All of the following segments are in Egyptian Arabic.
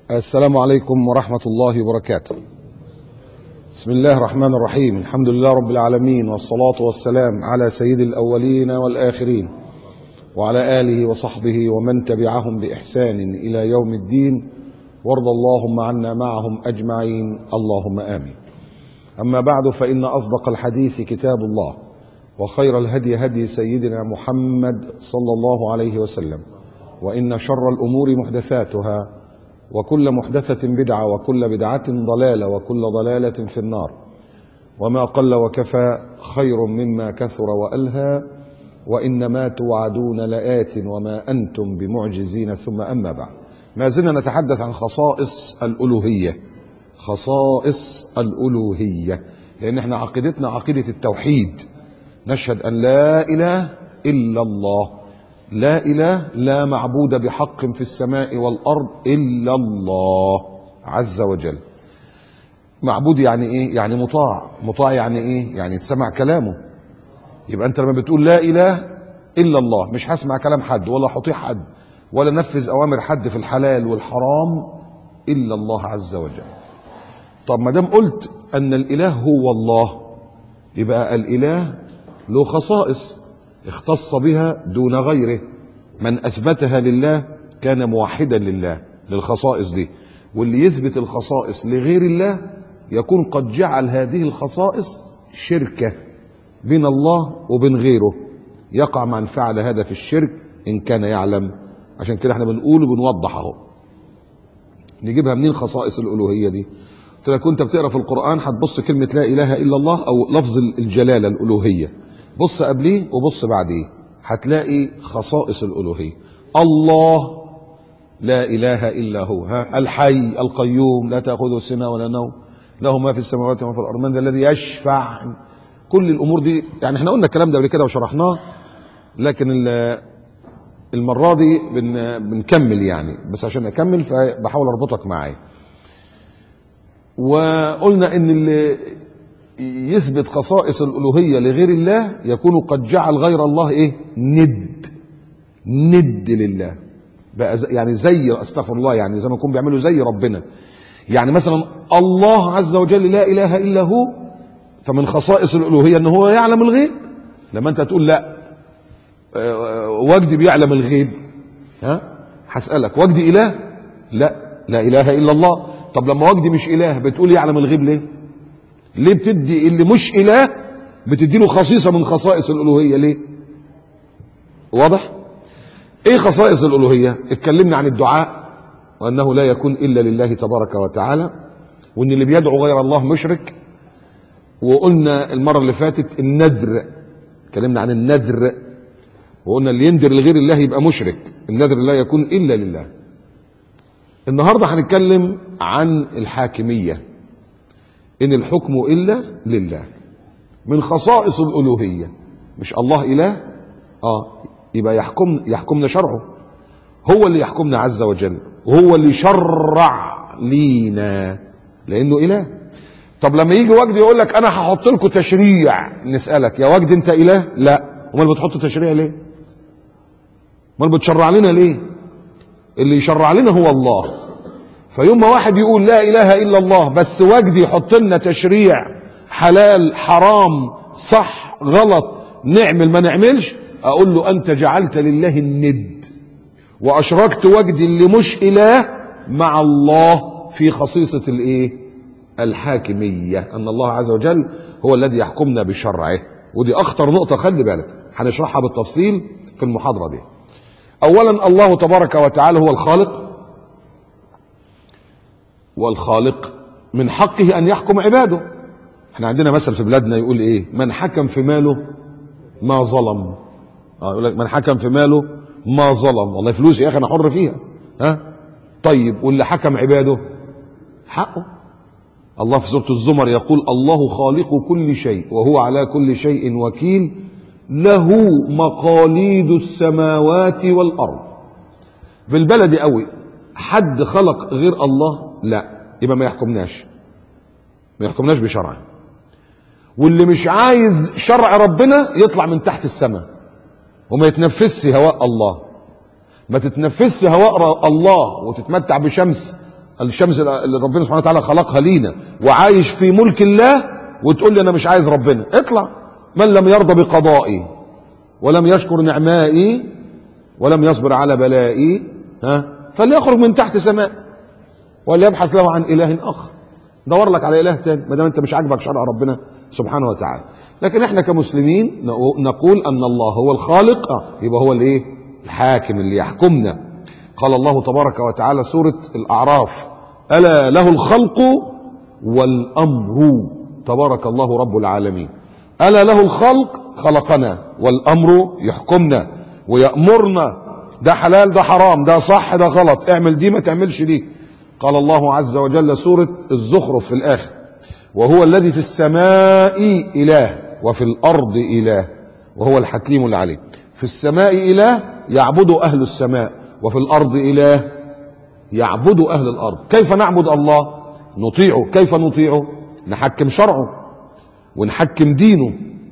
السلام عليكم ورحمة الله وبركاته بسم الله الرحمن الرحيم الحمد لله رب العالمين والصلاة والسلام على سيد الأولين والآخرين وعلى آله وصحبه ومن تبعهم بإحسان إلى يوم الدين وارض اللهم عنا معهم أجمعين اللهم آمين أما بعد فإن أصدق الحديث كتاب الله وخير الهدي هدي سيدنا محمد صلى الله عليه وسلم وإن شر الأمور محدثاتها وكل محدثة بدعة وكل بدعة ضلالة وكل ضلالة في النار وما قل وكفى خير مما كثر وألهى وإنما توعدون لآت وما أنتم بمعجزين ثم أما بعد ما زلنا نتحدث عن خصائص الألوهية خصائص الألوهية لأن احنا عقيدتنا عقيدة التوحيد نشهد أن لا إله إلا الله لا إله لا معبود بحق في السماء والأرض إلا الله عز وجل معبود يعني إيه؟ يعني مطاع مطاع يعني إيه؟ يعني تسمع كلامه يبقى أنت لما بتقول لا إله إلا الله مش هسمع كلام حد ولا حطيع حد ولا نفذ أوامر حد في الحلال والحرام إلا الله عز وجل طب ما دام قلت أن الإله هو الله يبقى الإله له خصائص اختص بها دون غيره من اثبتها لله كان موحدا لله للخصائص دي واللي يثبت الخصائص لغير الله يكون قد جعل هذه الخصائص شركه بين الله وبين غيره يقع من فعل هذا في الشرك ان كان يعلم عشان كده احنا بنقول وبنوضح اهو نجيبها منين خصائص الالوهيه دي قلت لك كنت بتقرا في القران هتبص كلمه لا اله الا الله او لفظ الجلاله الالوهيه بص قبليه وبص بعديه هتلاقي خصائص الألوهية الله لا إله إلا هو ها الحي القيوم لا تأخذه سنة ولا نوم له ما في السماوات وما في الأرض من ذا الذي يشفع كل الأمور دي يعني احنا قلنا الكلام ده قبل كده وشرحناه لكن المرة دي بن بنكمل يعني بس عشان أكمل فبحاول أربطك معايا وقلنا إن اللي يثبت خصائص الألوهية لغير الله يكون قد جعل غير الله إيه ند ند لله بقى زي يعني زي استغفر الله يعني زي ما يكون بيعملوا زي ربنا يعني مثلا الله عز وجل لا إله إلا هو فمن خصائص الألوهية أنه هو يعلم الغيب لما أنت تقول لا وجدي بيعلم الغيب ها هسألك وجدي إله لا لا إله إلا الله طب لما وجدي مش إله بتقول يعلم الغيب ليه ليه بتدي اللي مش اله بتدي له خصيصه من خصائص الالوهيه ليه واضح ايه خصائص الالوهيه اتكلمنا عن الدعاء وانه لا يكون الا لله تبارك وتعالى وان اللي بيدعو غير الله مشرك وقلنا المره اللي فاتت النذر اتكلمنا عن النذر وقلنا اللي ينذر لغير الله يبقى مشرك النذر لا يكون الا لله النهارده هنتكلم عن الحاكميه إن الحكم إلا لله من خصائص الألوهية مش الله إله آه يبقى يحكم يحكمنا شرعه هو اللي يحكمنا عز وجل وهو اللي شرع لينا لأنه إله طب لما يجي وجد يقول لك أنا هحط لكم تشريع نسألك يا وجد أنت إله؟ لا أمال بتحط تشريع ليه؟ أمال بتشرع لنا ليه؟ اللي يشرع لنا هو الله فيوم ما واحد يقول لا اله الا الله بس وجدي يحط لنا تشريع حلال حرام صح غلط نعمل ما نعملش اقول له انت جعلت لله الند واشركت وجدي اللي مش اله مع الله في خصيصه الايه الحاكميه ان الله عز وجل هو الذي يحكمنا بشرعه ودي اخطر نقطه خلي بالك هنشرحها بالتفصيل في المحاضره دي اولا الله تبارك وتعالى هو الخالق والخالق من حقه ان يحكم عباده احنا عندنا مثل في بلادنا يقول ايه من حكم في ماله ما ظلم اه يقول لك من حكم في ماله ما ظلم والله فلوس يا اخي انا حر فيها ها طيب واللي حكم عباده حقه الله في سوره الزمر يقول الله خالق كل شيء وهو على كل شيء وكيل له مقاليد السماوات والارض بالبلد قوي حد خلق غير الله لا يبقى ما يحكمناش ما يحكمناش بشرعه واللي مش عايز شرع ربنا يطلع من تحت السماء وما يتنفسش هواء الله ما تتنفسش هواء الله وتتمتع بشمس الشمس اللي ربنا سبحانه وتعالى خلقها لينا وعايش في ملك الله وتقول لي انا مش عايز ربنا اطلع من لم يرضى بقضائي ولم يشكر نعمائي ولم يصبر على بلائي ها فليخرج من تحت سماء وليبحث له عن اله اخر دور لك على اله تاني ما دام انت مش عاجبك شرع ربنا سبحانه وتعالى لكن احنا كمسلمين نقول ان الله هو الخالق آه، يبقى هو الايه الحاكم اللي يحكمنا قال الله تبارك وتعالى سوره الاعراف الا له الخلق والامر تبارك الله رب العالمين الا له الخلق خلقنا والامر يحكمنا ويامرنا ده حلال ده حرام ده صح ده غلط اعمل دي ما تعملش دي قال الله عز وجل سورة الزخرف في الآخر وهو الذي في السماء إله وفي الأرض إله وهو الحكيم العليم في السماء إله يعبد أهل السماء وفي الأرض إله يعبد أهل الأرض كيف نعبد الله نطيعه كيف نطيعه نحكم شرعه ونحكم دينه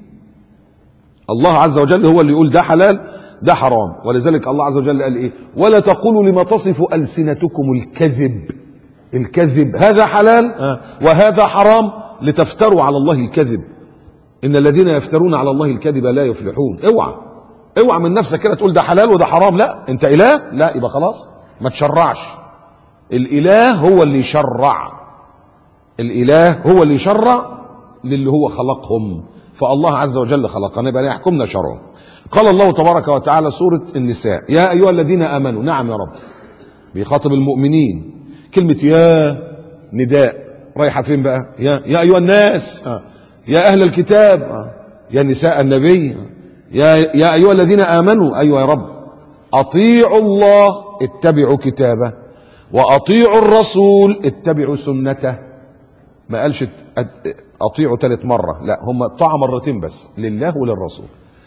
الله عز وجل هو اللي يقول ده حلال ده حرام ولذلك الله عز وجل قال ايه ولا تقولوا لما تصف ألسنتكم الكذب الكذب هذا حلال آه. وهذا حرام لتفتروا على الله الكذب ان الذين يفترون على الله الكذب لا يفلحون اوعى اوعى من نفسك كده تقول ده حلال وده حرام لا انت اله لا يبقى خلاص ما تشرعش الاله هو اللي يشرع الاله هو اللي يشرع للي هو خلقهم فالله عز وجل خلقنا يبقى يحكمنا شرعه قال الله تبارك وتعالى سورة النساء يا أيها الذين آمنوا نعم يا رب بيخاطب المؤمنين كلمة يا نداء رايحة فين بقى يا, يا أيها الناس آه. يا أهل الكتاب آه. يا نساء النبي آه. يا, يا أيها الذين آمنوا أيها يا رب أطيعوا الله اتبعوا كتابه وأطيعوا الرسول اتبعوا سنته ما قالش أطيعوا ثالث مرة لا هم طاعة مرتين بس لله وللرسول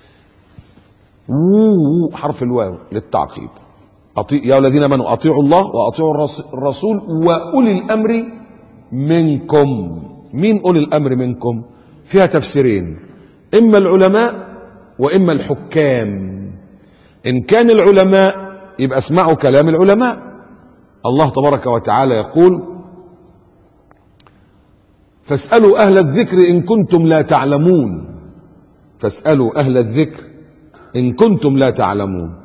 وو حرف الواو للتعقيب أطيع يا الذين امنوا اطيعوا الله واطيعوا الرسول واولي الامر منكم مين اولي الامر منكم فيها تفسيرين اما العلماء واما الحكام ان كان العلماء يبقى اسمعوا كلام العلماء الله تبارك وتعالى يقول فاسالوا اهل الذكر ان كنتم لا تعلمون فاسالوا اهل الذكر إن كنتم لا تعلمون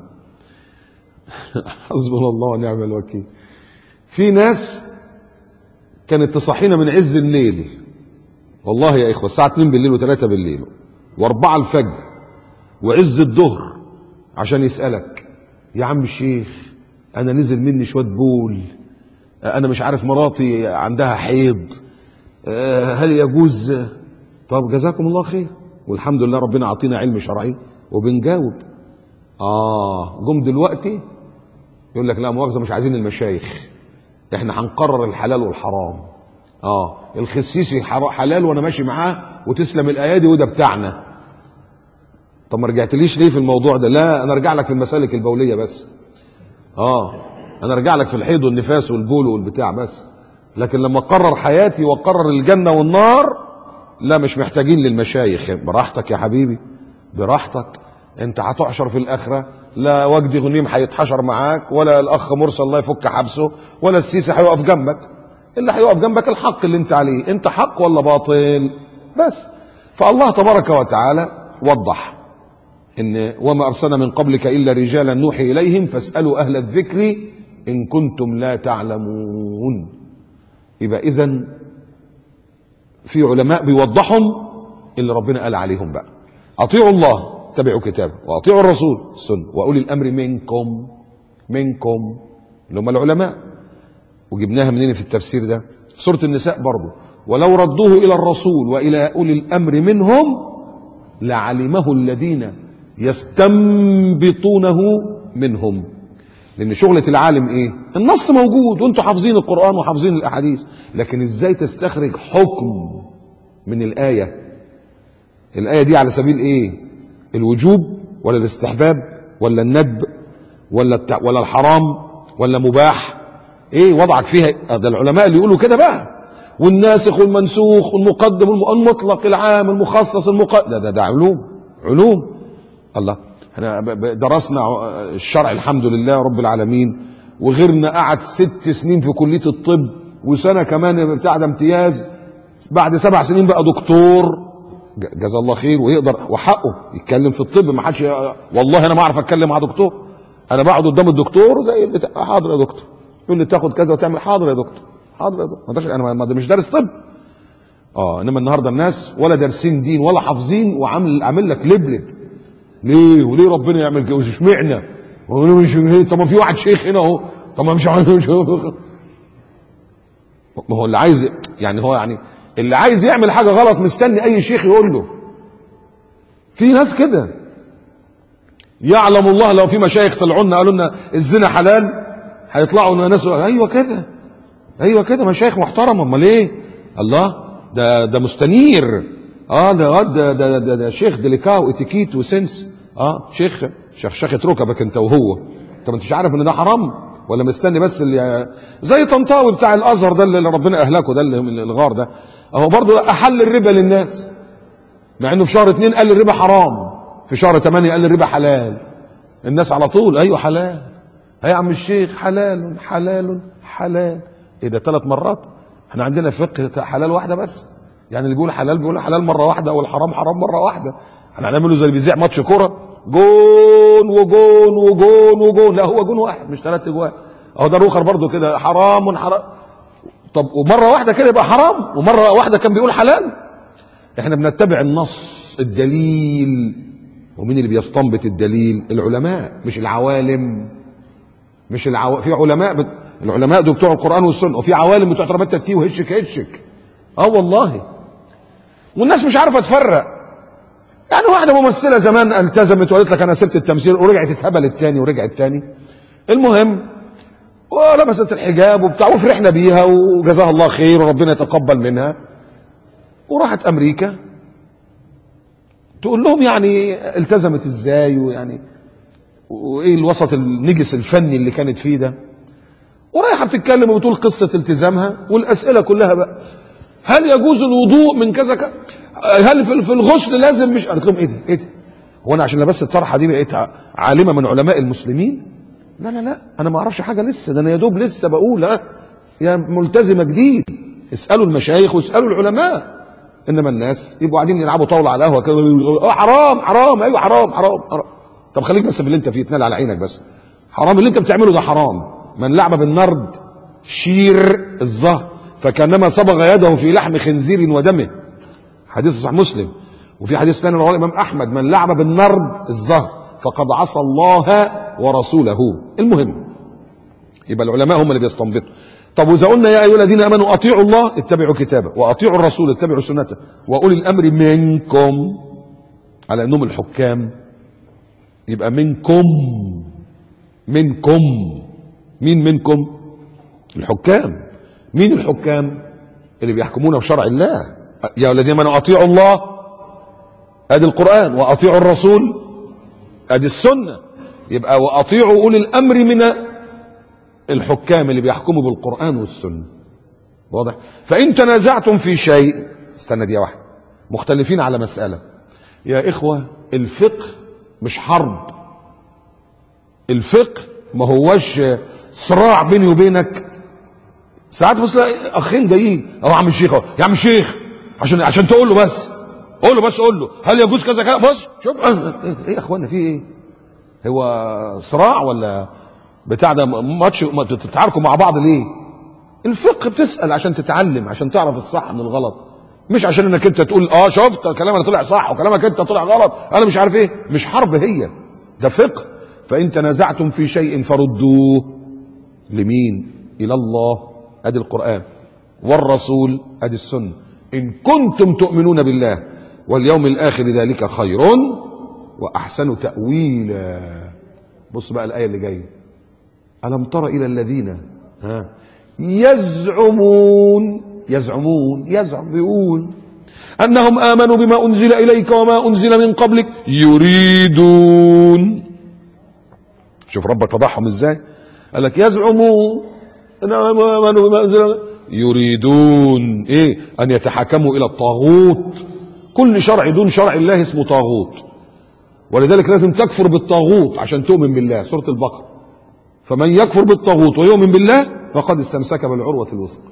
حسبنا الله ونعم الوكيل في ناس كانت تصحينا من عز الليل والله يا إخوة الساعة 2 بالليل و3 بالليل و4 الفجر وعز الظهر عشان يسألك يا عم الشيخ أنا نزل مني شوية بول أنا مش عارف مراتي عندها حيض هل يجوز طب جزاكم الله خير والحمد لله ربنا عطينا علم شرعي وبنجاوب اه جم دلوقتي يقول لك لا مؤاخذه مش عايزين المشايخ احنا هنقرر الحلال والحرام اه الخسيسي حلال وانا ماشي معاه وتسلم الايادي وده بتاعنا طب ما رجعتليش ليه في الموضوع ده لا انا ارجع لك في المسالك البوليه بس اه انا ارجع لك في الحيض والنفاس والبول والبتاع بس لكن لما اقرر حياتي واقرر الجنه والنار لا مش محتاجين للمشايخ براحتك يا حبيبي براحتك انت هتحشر في الاخره لا وجدي غنيم هيتحشر معاك ولا الاخ مرسل الله يفك حبسه ولا السيسي هيقف جنبك اللي هيقف جنبك الحق اللي انت عليه انت حق ولا باطل بس فالله تبارك وتعالى وضح ان وما ارسلنا من قبلك الا رجالا نوحي اليهم فاسالوا اهل الذكر ان كنتم لا تعلمون يبقى اذا في علماء بيوضحهم اللي ربنا قال عليهم بقى اطيعوا الله اتبعوا كتابه واطيعوا الرسول السنه واولي الامر منكم منكم اللي هم العلماء وجبناها منين في التفسير ده في سوره النساء برضه ولو ردوه الى الرسول والى اولي الامر منهم لعلمه الذين يستنبطونه منهم لان شغله العالم ايه النص موجود وانتم حافظين القران وحافظين الاحاديث لكن ازاي تستخرج حكم من الايه الايه دي على سبيل ايه الوجوب ولا الاستحباب ولا الندب ولا التع... ولا الحرام ولا مباح ايه وضعك فيها ده العلماء اللي يقولوا كده بقى والناسخ والمنسوخ والمقدم والمطلق العام المخصص المقدم ده, ده ده علوم علوم الله احنا درسنا الشرع الحمد لله رب العالمين وغيرنا قعد ست سنين في كليه الطب وسنه كمان بتاع ده امتياز بعد سبع سنين بقى دكتور ج- جزا الله خير ويقدر وحقه يتكلم في الطب ما حدش والله انا ما اعرف اتكلم مع دكتور انا بقعد قدام الدكتور زي البتاع حاضر يا دكتور يقول لي تاخد كذا وتعمل حاضر يا دكتور حاضر يا دكتور ما ده- انا ما- ما- ده مش دارس طب اه انما النهارده الناس ولا دارسين دين ولا حافظين وعامل عامل لك لبلب ليه وليه ربنا يعمل كده اشمعنى وليه مش ليه؟ طب ما في واحد شيخ هنا اهو طب ما مش عارف مش ما هو اللي عايز يعني هو يعني اللي عايز يعمل حاجه غلط مستني اي شيخ يقول له في ناس كده يعلم الله لو في مشايخ طلعوا لنا قالوا لنا الزنا حلال هيطلعوا لنا ناس ايوه كده ايوه كده مشايخ محترمه امال ايه الله ده ده مستنير اه ده ده ده, ده, ده شيخ ديليكا واتيكيت وسنس اه شيخ شخشخه ركبك انت وهو انت ما انتش عارف ان ده حرام ولا مستني بس اللي زي طنطاوي بتاع الازهر ده اللي ربنا اهلكه ده اللي من الغار ده اهو برضه احل الربا للناس مع انه في شهر اتنين قال الربا حرام في شهر ثمانية قال الربا حلال الناس على طول ايوه حلال هي يا عم الشيخ حلال حلال حلال ايه ده ثلاث مرات احنا عندنا فقه حلال واحده بس يعني اللي بيقول حلال بيقول حلال مره واحده والحرام حرام مره واحده احنا هنعمله زي اللي بيذيع ماتش كوره جون وجون وجون وجون لا هو جون واحد مش ثلاث اجوان اهو ده روخر برضو كده حرام حرام طب ومره واحده كده يبقى حرام ومره واحده كان بيقول حلال احنا بنتبع النص الدليل ومين اللي بيستنبط الدليل العلماء مش العوالم مش العو... في علماء بت... العلماء دول بتوع القران والسنه وفي عوالم بتوع تربات تتيه وهشك هشك اه والله والناس مش عارفه تفرق يعني واحده ممثله زمان التزمت وقالت لك انا سبت التمثيل ورجعت اتهبلت تاني ورجعت تاني المهم ولبست الحجاب وبتاع وفرحنا بيها وجزاها الله خير وربنا يتقبل منها وراحت امريكا تقول لهم يعني التزمت ازاي ويعني وايه الوسط النجس الفني اللي كانت فيه ده ورايحه بتتكلم وبتقول قصه التزامها والاسئله كلها بقى هل يجوز الوضوء من كذا ك... هل في في الغسل لازم مش قالت لهم ايه ده ايه ده هو انا عشان لبست الطرحه دي بقيت عالمه من علماء المسلمين لا لا لا انا ما اعرفش حاجه لسه ده انا يا دوب لسه بقول ها يا ملتزمه جديد اسالوا المشايخ واسالوا العلماء انما الناس يبقوا قاعدين يلعبوا طاوله على القهوه كده اه حرام حرام ايوه حرام حرام, حرام. طب خليك بس في اللي انت فيه تنال على عينك بس حرام اللي انت بتعمله ده حرام من لعب بالنرد شير الظهر فكانما صبغ يده في لحم خنزير ودمه حديث صحيح مسلم وفي حديث ثاني رواه الامام احمد من لعب بالنرد الظهر فقد عصى الله ورسوله المهم يبقى العلماء هم اللي بيستنبطوا طب واذا قلنا يا ايها الذين امنوا اطيعوا الله اتبعوا كتابه واطيعوا الرسول اتبعوا سنته واولي الامر منكم على انهم الحكام يبقى منكم منكم مين منكم الحكام مين الحكام اللي بيحكمون بشرع الله يا ايها الذين امنوا اطيعوا الله ادي القران واطيعوا الرسول ادي السنه يبقى واطيعوا اولي الامر من الحكام اللي بيحكموا بالقران والسنه واضح فان تنازعتم في شيء استنى دي واحده مختلفين على مساله يا اخوه الفقه مش حرب الفقه ما هوش صراع بيني وبينك ساعات بص اخين جايين اهو عم الشيخ اهو يا عم الشيخ عشان عشان تقول له بس قول له بس قول له هل يجوز كذا كذا بص شوف ايه يا اخوانا في ايه هو صراع ولا بتاع ده ماتش تتعاركوا مع بعض ليه الفقه بتسال عشان تتعلم عشان تعرف الصح من الغلط مش عشان انك انت تقول اه شفت كلامك طلع صح وكلامك انت طلع غلط انا مش عارف ايه مش حرب هي ده فقه فان تنازعتم في شيء فردوه لمين الى الله ادي القران والرسول ادي السنه ان كنتم تؤمنون بالله واليوم الاخر ذلك خير واحسن تاويلا بص بقى الايه اللي جايه الم تر الى الذين ها يزعمون يزعمون يزعم بيقول انهم امنوا بما انزل اليك وما انزل من قبلك يريدون شوف ربك فضحهم ازاي قال لك يزعمون انهم امنوا بما انزل يريدون ايه ان يتحكموا الى الطاغوت كل شرع دون شرع الله اسمه طاغوت ولذلك لازم تكفر بالطاغوت عشان تؤمن بالله سوره البقره فمن يكفر بالطاغوت ويؤمن بالله فقد استمسك بالعروة الوثقى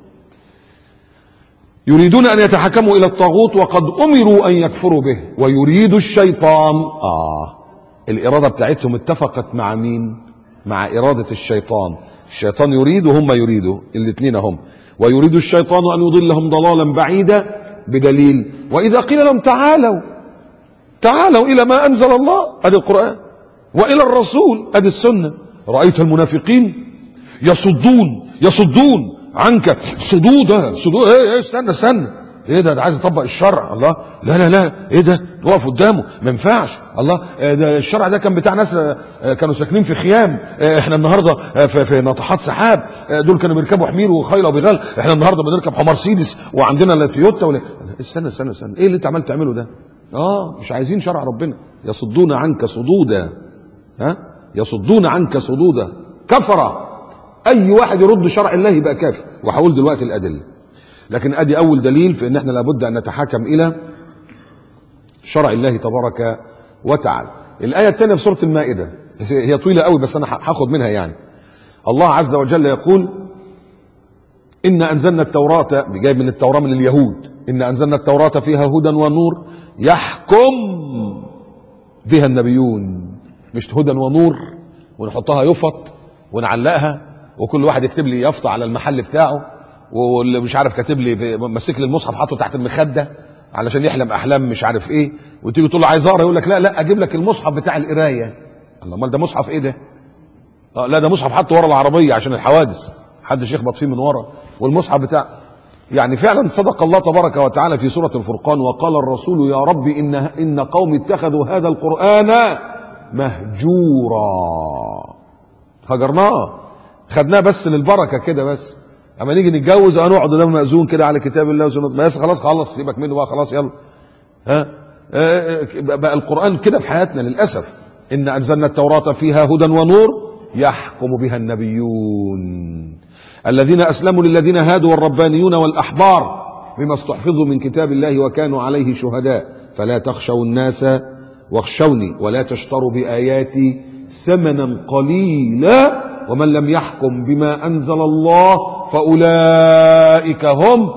يريدون أن يتحكموا إلى الطاغوت وقد أمروا أن يكفروا به ويريد الشيطان آه الإرادة بتاعتهم اتفقت مع مين مع إرادة الشيطان الشيطان يريد وهم يريدوا الاثنين هم ويريد الشيطان أن يضلهم ضلالا بعيدا بدليل وإذا قيل لهم تعالوا تعالوا إلى ما أنزل الله أدي القرآن وإلى الرسول أدي السنة رأيت المنافقين يصدون يصدون عنك صدودا صدود ايه ايه استنى استنى ايه ده ده عايز يطبق الشرع الله لا لا لا ايه ده تقف قدامه ما ينفعش الله آه، ده الشرع ده كان بتاع ناس آه، آه، كانوا ساكنين في خيام آه، احنا النهارده آه، في, في ناطحات سحاب آه، دول كانوا بيركبوا حمير وخيل وبغال احنا النهارده بنركب حمار سيدس وعندنا لا تويوتا ولا استنى استنى استنى ايه اللي انت عمال تعمله ده اه مش عايزين شرع ربنا يصدون عنك صدودا ها يصدون عنك صدودا كفر اي واحد يرد شرع الله يبقى كافر وهقول دلوقتي الادله لكن ادي اول دليل في ان احنا لابد ان نتحاكم الى شرع الله تبارك وتعالى الايه الثانيه في سوره المائده هي طويله قوي بس انا هاخد منها يعني الله عز وجل يقول إن أنزلنا التوراة جاي من التوراة من اليهود إن أنزلنا التوراة فيها هدى ونور يحكم بها النبيون مش هدى ونور ونحطها يفط ونعلقها وكل واحد يكتب لي يافطة على المحل بتاعه واللي مش عارف كاتب لي ماسك لي المصحف حاطه تحت المخدة علشان يحلم أحلام مش عارف إيه وتيجي تقول له عايز أقرأ يقول لك لا لا أجيب لك المصحف بتاع القراية الله أمال ده مصحف إيه ده؟ آه لا ده مصحف حطه ورا العربية عشان الحوادث محدش يخبط فيه من ورا والمصحف بتاع يعني فعلا صدق الله تبارك وتعالى في سورة الفرقان وقال الرسول يا رب إن إن قوم اتخذوا هذا القرآن مهجورا هجرناه خدناه بس للبركة كده بس اما نيجي نتجوز هنقعد قدام مأذون كده على كتاب الله وسنة ما يس خلاص خلاص سيبك منه بقى خلاص يلا ها آه، آه، بقى القرآن كده في حياتنا للأسف إن أنزلنا التوراة فيها هدى ونور يحكم بها النبيون الذين أسلموا للذين هادوا والربانيون والأحبار بما استحفظوا من كتاب الله وكانوا عليه شهداء فلا تخشوا الناس واخشوني ولا تشتروا بآياتي ثمنا قليلا ومن لم يحكم بما أنزل الله فأولئك هم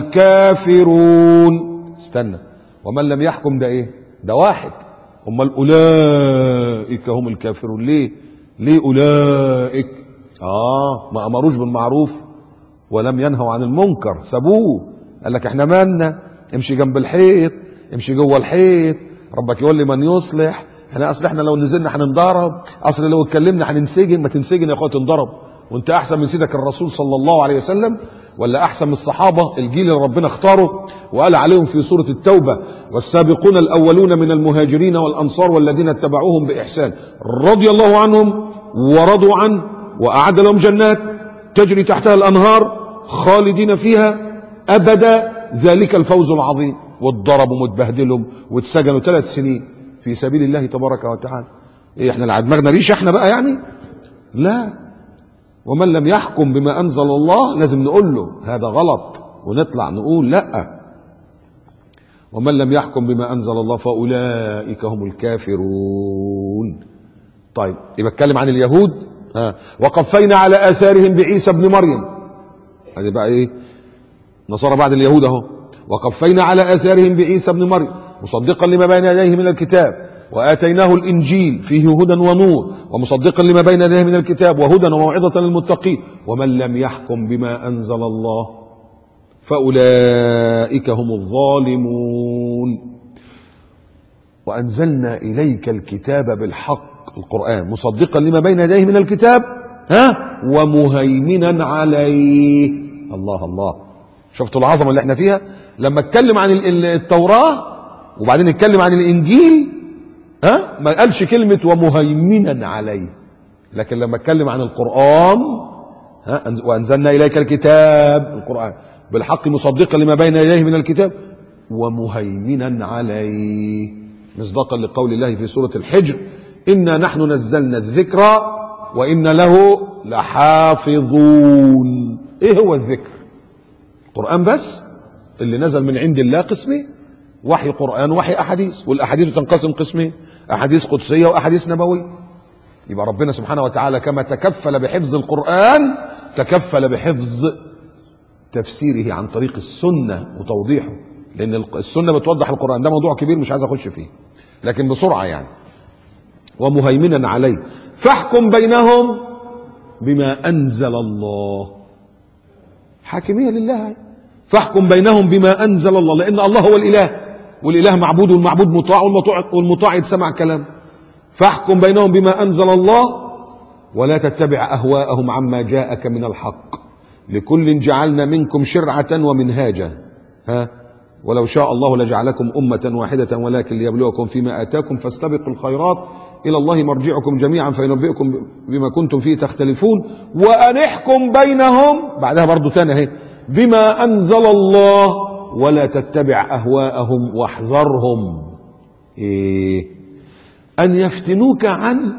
الكافرون استنى ومن لم يحكم ده ايه ده واحد امال اولئك هم الكافرون ليه ليه اولئك اه ما امروش بالمعروف ولم ينهوا عن المنكر سابوه قال لك احنا مالنا امشي جنب الحيط امشي جوه الحيط ربك يقول لي من يصلح احنا اصل احنا لو نزلنا هننضرب اصل لو اتكلمنا هننسجن ما تنسجن يا اخويا تنضرب وانت احسن من سيدك الرسول صلى الله عليه وسلم ولا احسن من الصحابه الجيل اللي ربنا اختاره وقال عليهم في سوره التوبه والسابقون الاولون من المهاجرين والانصار والذين اتبعوهم باحسان رضي الله عنهم ورضوا عنه واعد لهم جنات تجري تحتها الانهار خالدين فيها ابدا ذلك الفوز العظيم واتضربوا واتبهدلوا واتسجنوا ثلاث سنين في سبيل الله تبارك وتعالى ايه احنا اللي دماغنا ريش احنا بقى يعني لا ومن لم يحكم بما انزل الله لازم نقول له هذا غلط ونطلع نقول لا ومن لم يحكم بما انزل الله فاولئك هم الكافرون طيب يبقى اتكلم عن اليهود ها وقفينا على اثارهم بعيسى ابن مريم هذه بقى ايه نصارى بعد اليهود اهو وقفينا على اثارهم بعيسى ابن مريم مصدقا لما بين يديه من الكتاب واتيناه الانجيل فيه هدى ونور ومصدقا لما بين يديه من الكتاب وهدى وموعظه للمتقين ومن لم يحكم بما انزل الله فاولئك هم الظالمون وانزلنا اليك الكتاب بالحق القران مصدقا لما بين يديه من الكتاب ها ومهيمنا عليه الله الله شفتوا العظمه اللي احنا فيها لما اتكلم عن ال- ال- التوراه وبعدين اتكلم عن الانجيل ها ما قالش كلمه ومهيمنا عليه لكن لما اتكلم عن القران ها أنز- وانزلنا اليك الكتاب القران بالحق مصدقا لما بين يديه من الكتاب ومهيمنا عليه مصداقا لقول الله في سوره الحجر انا نحن نزلنا الذكر وان له لحافظون ايه هو الذكر قرآن بس اللي نزل من عند الله قسمين وحي قرآن وحي أحاديث والأحاديث تنقسم قسمين أحاديث قدسية وأحاديث نبوية يبقى ربنا سبحانه وتعالى كما تكفل بحفظ القرآن تكفل بحفظ تفسيره عن طريق السنة وتوضيحه لأن السنة بتوضح القرآن ده موضوع كبير مش عايز أخش فيه لكن بسرعة يعني ومهيمنا عليه فاحكم بينهم بما أنزل الله حاكمية لله فاحكم بينهم بما أنزل الله لأن الله هو الإله والإله معبود والمعبود مطاع والمطاع, والمطاع يتسمع كلام فاحكم بينهم بما أنزل الله ولا تتبع أهواءهم عما جاءك من الحق لكل جعلنا منكم شرعة ومنهاجا ها ولو شاء الله لجعلكم أمة واحدة ولكن ليبلوكم فيما آتاكم فاستبقوا الخيرات إلى الله مرجعكم جميعا فينبئكم بما كنتم فيه تختلفون وأن احكم بينهم بعدها برضو تاني اهي بما أنزل الله ولا تتبع أهواءهم واحذرهم إيه أن يفتنوك عن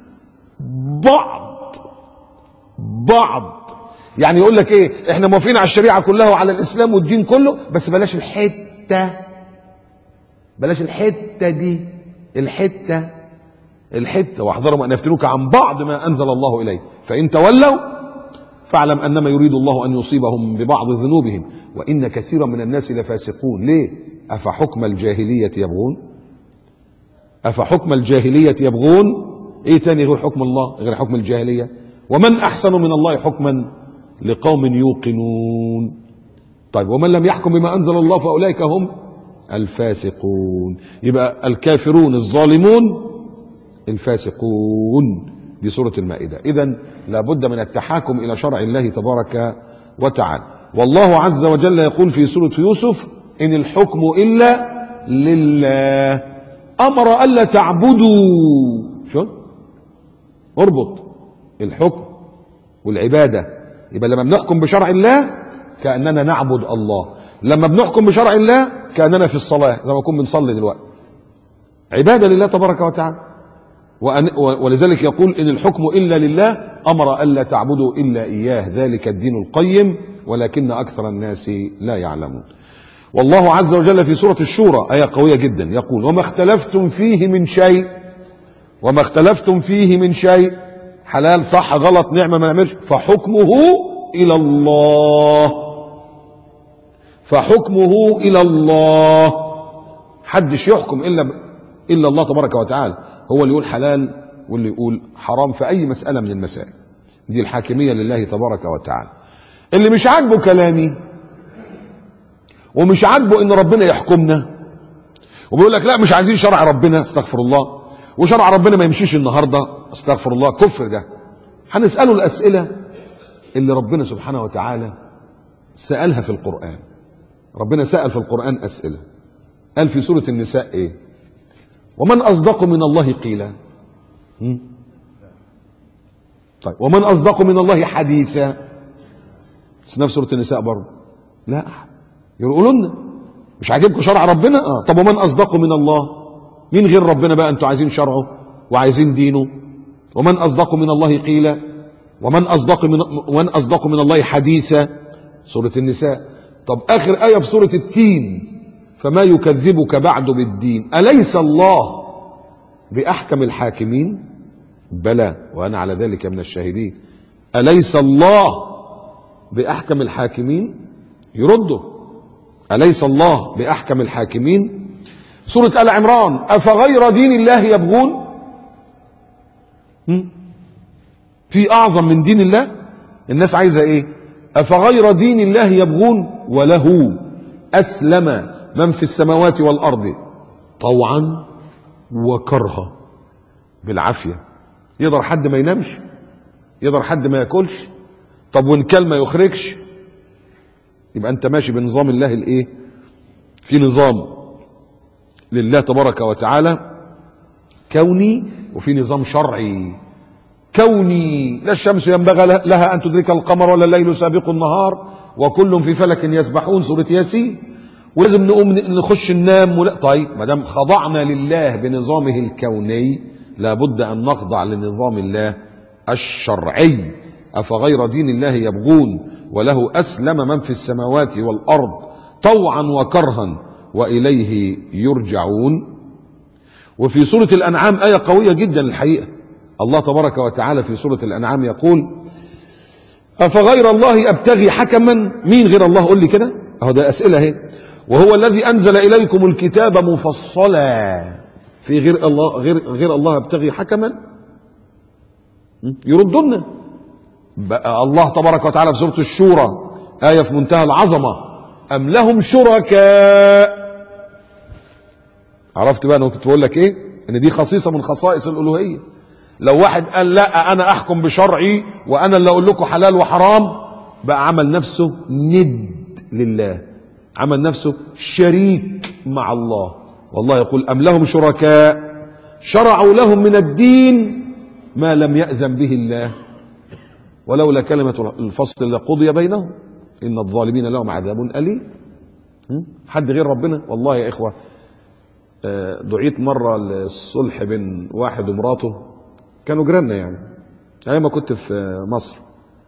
بعض بعض يعني يقول لك ايه احنا موافقين على الشريعه كلها وعلى الاسلام والدين كله بس بلاش الحته بلاش الحته دي الحته الحته واحذرهم ان يفتنوك عن بعض ما انزل الله اليك فان تولوا فاعلم انما يريد الله ان يصيبهم ببعض ذنوبهم وان كثيرا من الناس لفاسقون ليه افحكم الجاهليه يبغون افحكم الجاهليه يبغون ايه تاني غير حكم الله غير حكم الجاهليه ومن احسن من الله حكما لقوم يوقنون طيب ومن لم يحكم بما انزل الله فاولئك هم الفاسقون يبقى الكافرون الظالمون الفاسقون دي سوره المائده اذا لابد من التحاكم الى شرع الله تبارك وتعالى والله عز وجل يقول في سوره يوسف ان الحكم الا لله امر الا تعبدوا شو اربط الحكم والعباده يبقى لما بنحكم بشرع الله كاننا نعبد الله لما بنحكم بشرع الله كاننا في الصلاه لما نكون بنصلي دلوقتي عباده لله تبارك وتعالى وأن ولذلك يقول ان الحكم الا لله امر الا تعبدوا الا اياه ذلك الدين القيم ولكن اكثر الناس لا يعلمون والله عز وجل في سوره الشورى ايه قويه جدا يقول وما اختلفتم فيه من شيء وما اختلفتم فيه من شيء حلال صح غلط نعمة ما نعملش فحكمه إلى الله فحكمه إلى الله حدش يحكم إلا ب... إلا الله تبارك وتعالى هو اللي يقول حلال واللي يقول حرام في أي مسألة من المسائل دي الحاكمية لله تبارك وتعالى اللي مش عاجبه كلامي ومش عاجبه ان ربنا يحكمنا وبيقول لك لا مش عايزين شرع ربنا استغفر الله وشرع ربنا ما يمشيش النهارده استغفر الله كفر ده هنساله الاسئله اللي ربنا سبحانه وتعالى سالها في القران ربنا سال في القران اسئله قال في سوره النساء ايه ومن اصدق من الله قيلا هم؟ طيب ومن اصدق من الله حديثا بس نفس سوره النساء برضه لا يقولوا لنا مش عاجبكم شرع ربنا اه طب ومن اصدق من الله مين غير ربنا بقى انتوا عايزين شرعه وعايزين دينه ومن اصدق من الله قيلا ومن اصدق من ومن اصدق من الله حديثا سوره النساء طب اخر ايه في سوره التين فما يكذبك بعد بالدين اليس الله باحكم الحاكمين بلى وانا على ذلك من الشاهدين اليس الله باحكم الحاكمين يردوا اليس الله باحكم الحاكمين سورة آل عمران أفغير دين الله يبغون هم؟ في أعظم من دين الله الناس عايزة إيه أفغير دين الله يبغون وله أسلم من في السماوات والأرض طوعا وكرها بالعافية يقدر حد ما ينامش يقدر حد ما ياكلش طب وان كل ما يخرجش يبقى انت ماشي بنظام الله الايه في نظام لله تبارك وتعالى كوني وفي نظام شرعي كوني لا الشمس ينبغي لها ان تدرك القمر ولا الليل سابق النهار وكل في فلك يسبحون سوره ياسين ولازم نقوم نخش ننام ولا طيب ما دام خضعنا لله بنظامه الكوني لابد ان نخضع لنظام الله الشرعي افغير دين الله يبغون وله اسلم من في السماوات والارض طوعا وكرها واليه يرجعون وفي سوره الانعام ايه قويه جدا الحقيقه الله تبارك وتعالى في سورة الأنعام يقول أفغير الله أبتغي حكما مين غير الله قول لي كده أهو ده أسئلة اهي وهو الذي أنزل إليكم الكتاب مفصلا في غير الله غير غير الله أبتغي حكما يردنا بقى الله تبارك وتعالى في سورة الشورى آية في منتهى العظمة أم لهم شركاء عرفت بقى أنا كنت بقول لك إيه إن دي خصيصة من خصائص الألوهية لو واحد قال لا أنا أحكم بشرعي وأنا اللي أقول لكم حلال وحرام بقى عمل نفسه ند لله عمل نفسه شريك مع الله والله يقول أم لهم شركاء شرعوا لهم من الدين ما لم يأذن به الله ولولا كلمة الفصل لقضي بينهم إن الظالمين لهم عذاب أليم هم؟ حد غير ربنا والله يا إخوة آه، دعيت مرة للصلح بين واحد ومراته كانوا جيراننا يعني أيام ما كنت في آه، مصر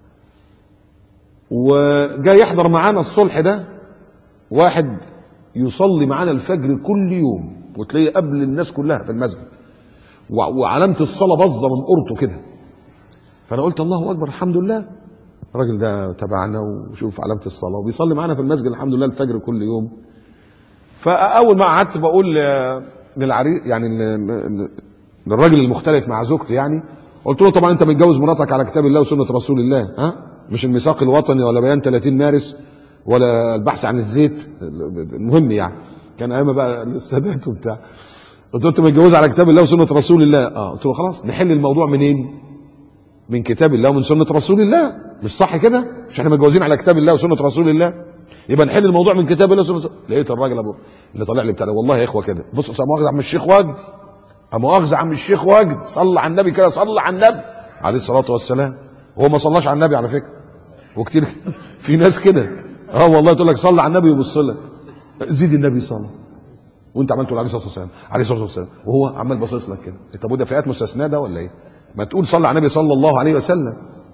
وجاي يحضر معانا الصلح ده واحد يصلي معانا الفجر كل يوم وتلاقيه قبل الناس كلها في المسجد وع- وعلامة الصلاة باظة من قرطه كده فأنا قلت الله أكبر الحمد لله الراجل ده تبعنا وشوف علامة الصلاة وبيصلي معانا في المسجد الحمد لله الفجر كل يوم فأول ما قعدت بقول ل- للعريس يعني ل- ل- للراجل المختلف مع زوجته يعني قلت له طبعا انت متجوز مراتك على كتاب الله وسنه رسول الله ها مش الميثاق الوطني ولا بيان 30 مارس ولا البحث عن الزيت المهم يعني كان ايام بقى السادات وبتاع قلت له انت متجوز على كتاب الله وسنه رسول الله اه قلت له خلاص نحل الموضوع منين من كتاب الله ومن سنه رسول الله مش صح كده مش احنا متجوزين على كتاب الله وسنه رسول الله يبقى نحل الموضوع من كتاب الله وسنه رسول الله. لقيت الراجل ابو اللي طالع لي بتاع ده، والله يا اخوه كده بص يا مؤاخذه عم الشيخ وجدي مؤاخذة عم الشيخ وجد صلى على النبي كده صلى على النبي عليه الصلاة والسلام هو ما صلاش على النبي على فكرة وكتير في ناس كده اه والله تقول لك صلى على النبي ويبص لك زيد النبي صلى وانت عمال تقول عليه الصلاه والسلام عليه الصلاه والسلام وهو عمال باصص لك كده طب وده فئات مستثناه ده ولا ايه؟ ما تقول صلى على النبي صلى الله عليه وسلم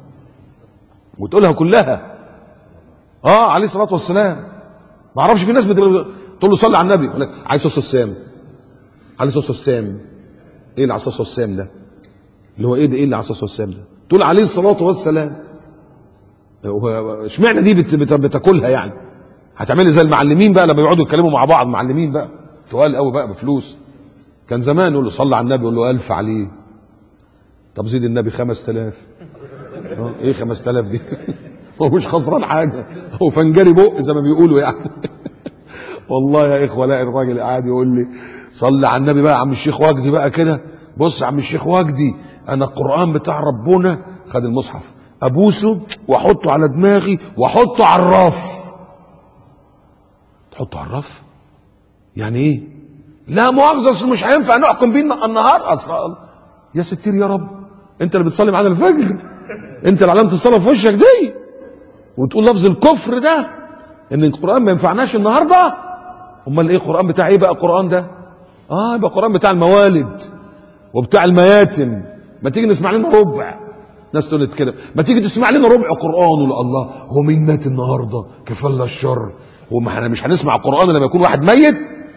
وتقولها كلها اه عليه الصلاه والسلام ما اعرفش في ناس بتقول تقول له صلي على النبي يقول لك عليه الصلاه والسلام عليه الصلاه والسلام ايه اللي عليه الصلاه والسلام ده؟ اللي هو ايه ده ايه اللي عليه الصلاه والسلام ده؟ تقول عليه الصلاه والسلام هو اشمعنى دي بت بت بتاكلها يعني؟ هتعملي زي المعلمين بقى لما يقعدوا يتكلموا مع بعض معلمين بقى تقال قوي بقى بفلوس كان زمان يقول له صلى على النبي يقول له ألف عليه طب زيد النبي 5000 اه، ايه 5000 دي هو مش خسران حاجه هو فنجري بق زي ما بيقولوا يعني والله يا اخوه لا الراجل قاعد يقول لي صلي على النبي بقى يا عم الشيخ وجدي بقى كده بص يا عم الشيخ وجدي انا القران بتاع ربنا خد المصحف ابوسه واحطه على دماغي واحطه على الرف تحطه على الرف يعني ايه لا مؤاخذه أصل مش هينفع نحكم بيه النهار أصل يا ستير يا رب انت اللي بتصلي معانا الفجر انت اللي علامه الصلاه في وشك دي وتقول لفظ الكفر ده ان القران ما ينفعناش النهارده امال ايه القران بتاع ايه بقى القران ده اه يبقى القران بتاع الموالد وبتاع المياتم ما تيجي نسمع لنا ربع ناس تقول كده ما تيجي تسمع لنا ربع قران ولا الله هو مين مات النهارده كفل الشر وما احنا مش هنسمع القران لما يكون واحد ميت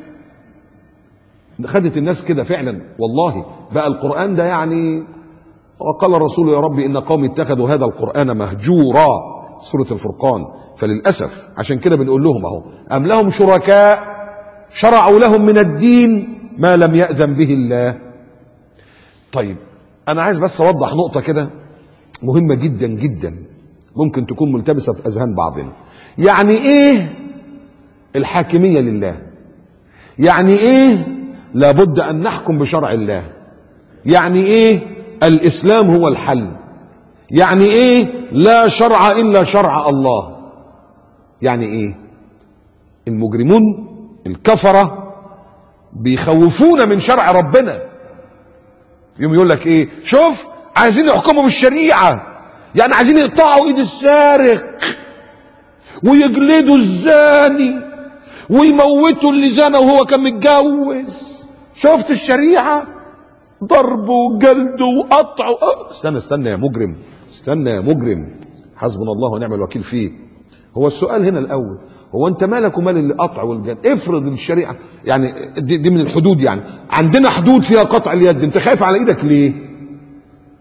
خدت الناس كده فعلا والله بقى القرآن ده يعني وقال الرسول يا ربي إن قومي اتخذوا هذا القرآن مهجورا سورة الفرقان فللأسف عشان كده بنقول لهم أهو أم لهم شركاء شرعوا لهم من الدين ما لم يأذن به الله طيب أنا عايز بس أوضح نقطة كده مهمة جدا جدا ممكن تكون ملتبسة في أذهان بعضنا يعني إيه الحاكمية لله يعني ايه لابد ان نحكم بشرع الله يعني ايه الاسلام هو الحل يعني ايه لا شرع الا شرع الله يعني ايه المجرمون الكفره بيخوفونا من شرع ربنا يوم يقول لك ايه شوف عايزين يحكموا بالشريعه يعني عايزين يقطعوا ايد السارق ويجلدوا الزاني ويموتوا اللي زنى وهو كان متجوز شفت الشريعة ضرب وجلد وقطع و... استنى استنى يا مجرم استنى يا مجرم حسبنا الله ونعم الوكيل فيه هو السؤال هنا الأول هو أنت مالك ومال اللي قطع والجلد افرض الشريعة يعني دي, دي من الحدود يعني عندنا حدود فيها قطع اليد أنت خايف على إيدك ليه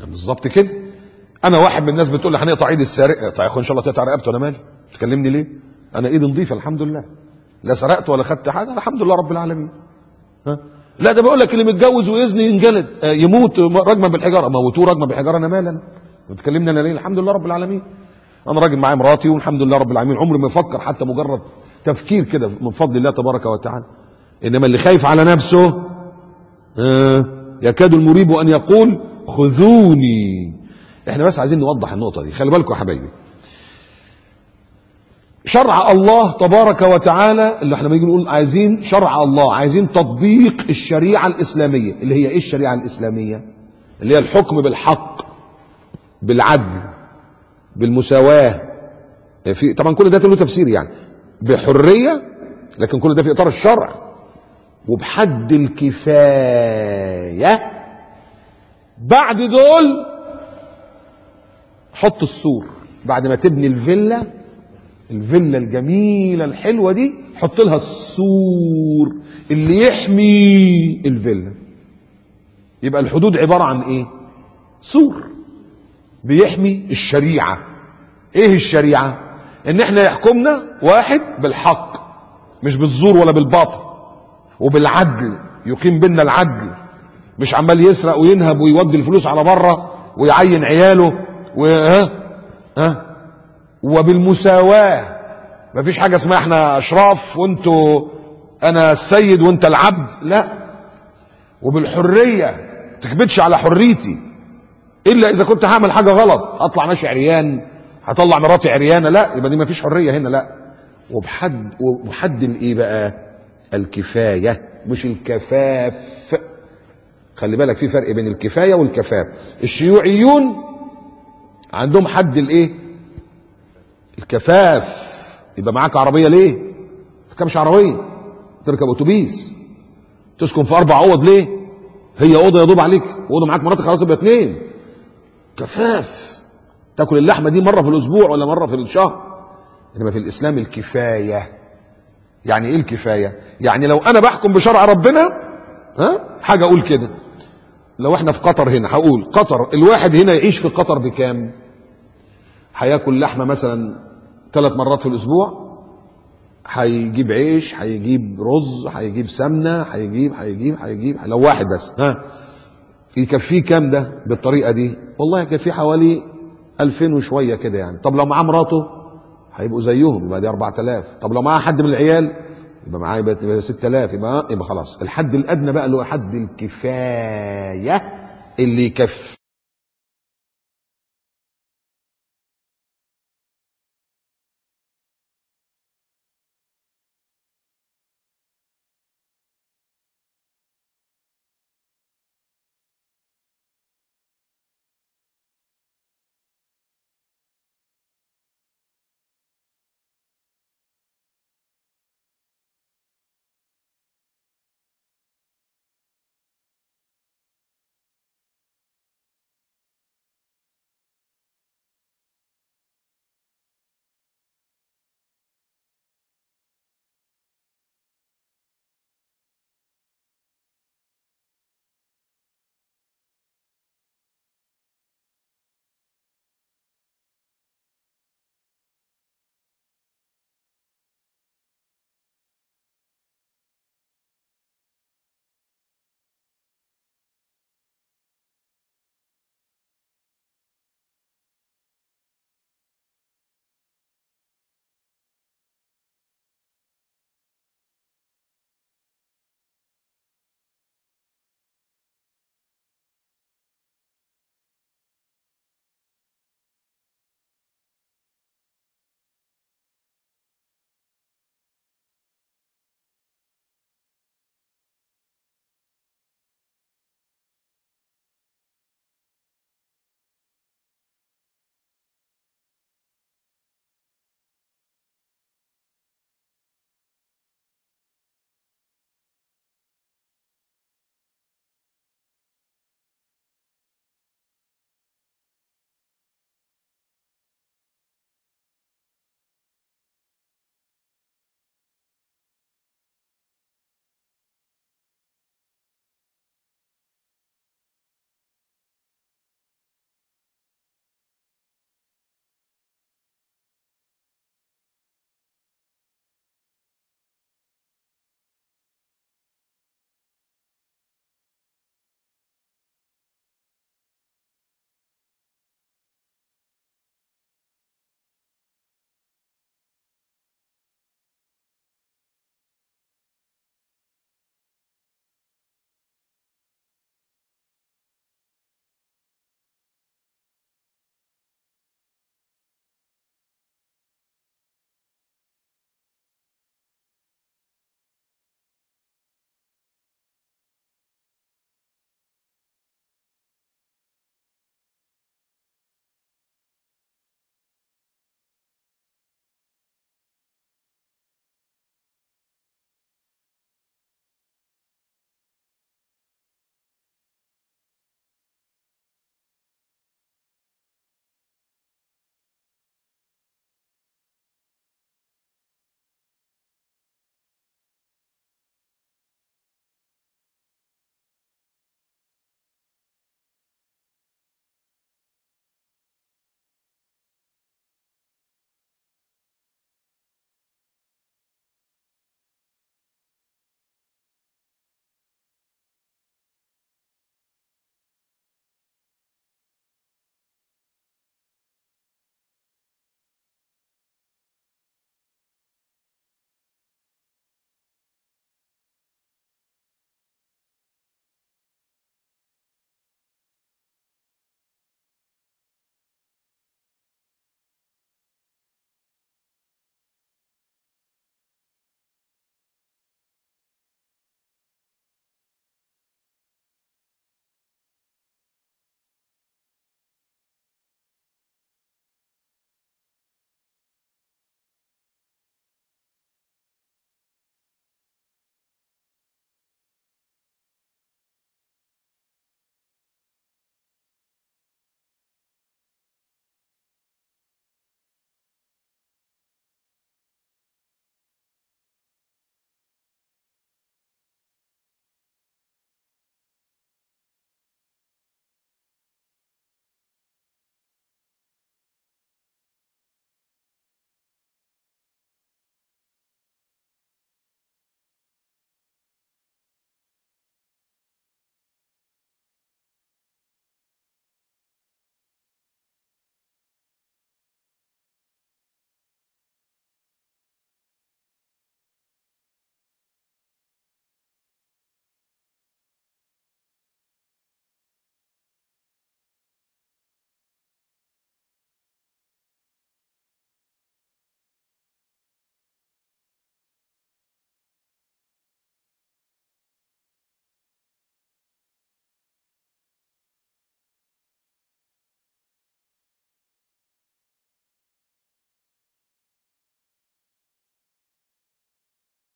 بالظبط كده انا واحد من الناس بتقول لي هنقطع ايد السارق طيب يا اخو ان شاء الله تقطع رقبته انا مالي تكلمني ليه انا ايدي نظيفه الحمد لله لا سرقت ولا خدت حاجه الحمد لله رب العالمين ها لا ده بيقول لك اللي متجوز ويزني ينجلد آه، يموت رجما بالحجاره موتوه رجما بالحجاره انا مالي انا بتكلمني انا ليه الحمد لله رب العالمين انا راجل معايا مراتي والحمد لله رب العالمين عمري ما افكر حتى مجرد تفكير كده من فضل الله تبارك وتعالى انما اللي خايف على نفسه آه، يكاد المريب ان يقول خذوني احنا بس عايزين نوضح النقطه دي خلي بالكم يا حبايبي شرع الله تبارك وتعالى اللي احنا بنيجي نقول عايزين شرع الله عايزين تطبيق الشريعه الاسلاميه اللي هي ايه الشريعه الاسلاميه اللي هي الحكم بالحق بالعدل بالمساواه في طبعا كل ده له تفسير يعني بحريه لكن كل ده في اطار الشرع وبحد الكفايه بعد دول حط السور بعد ما تبني الفيلا الفيلا الجميله الحلوه دي حط لها السور اللي يحمي الفيلا يبقى الحدود عباره عن ايه سور بيحمي الشريعه ايه الشريعه ان احنا يحكمنا واحد بالحق مش بالزور ولا بالباطل وبالعدل يقيم بيننا العدل مش عمال يسرق وينهب ويودي الفلوس على بره ويعين عياله و ها ها وبالمساواة مفيش حاجة اسمها احنا اشراف وانتوا انا السيد وانت العبد لا وبالحرية تكبتش على حريتي الا اذا كنت هعمل حاجة غلط اطلع ماشي عريان هطلع مراتي عريانة لا يبقى دي مفيش حرية هنا لا وبحد وبحد الايه بقى الكفاية مش الكفاف خلي بالك في فرق بين الكفاية والكفاف الشيوعيون عندهم حد الايه الكفاف يبقى معاك عربيه ليه ما تركبش عربيه تركب اتوبيس تسكن في اربع اوض ليه هي اوضه يدوب عليك اوضه معاك مراتك خلاص يبقى اتنين كفاف تاكل اللحمه دي مره في الاسبوع ولا مره في الشهر انما في الاسلام الكفايه يعني ايه الكفايه يعني لو انا بحكم بشرع ربنا ها حاجه اقول كده لو احنا في قطر هنا هقول قطر الواحد هنا يعيش في قطر بكام هياكل لحمه مثلا ثلاث مرات في الاسبوع هيجيب عيش هيجيب رز هيجيب سمنه هيجيب هيجيب هيجيب لو واحد بس ها يكفيه كام ده بالطريقه دي والله يكفيه حوالي 2000 وشويه كده يعني طب لو معاه مراته هيبقوا زيهم يبقى دي 4000 طب لو معاه حد من العيال يبقى معاه يبقى 6000 يبقى يبقى خلاص الحد الادنى بقى اللي هو حد الكفايه اللي يكفي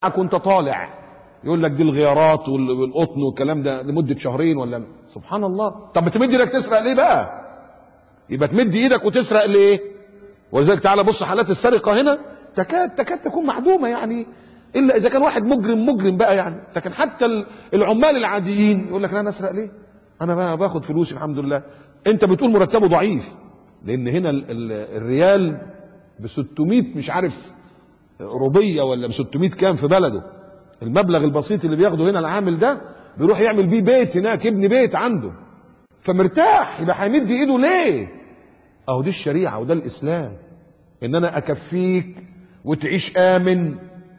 وانت طالع يقول لك دي الغيارات وال- والقطن والكلام ده لمده شهرين ولا سبحان الله طب بتمد ايدك تسرق ليه بقى يبقى تمد ايدك وتسرق ليه ولذلك تعالى بص حالات السرقه هنا تكاد تكاد تكون معدومه يعني الا اذا كان واحد مجرم مجرم بقى يعني لكن حتى ال- العمال العاديين يقول لك لا انا اسرق ليه انا بقى باخد فلوسي الحمد لله انت بتقول مرتبه ضعيف لان هنا ال- ال- الريال ب 600 مش عارف روبيه ولا ب 600 كام في بلده المبلغ البسيط اللي بياخده هنا العامل ده بيروح يعمل بيه بيت هناك يبني بيت عنده فمرتاح يبقى هيمد ايده ليه اهو دي الشريعه وده الاسلام ان انا اكفيك وتعيش امن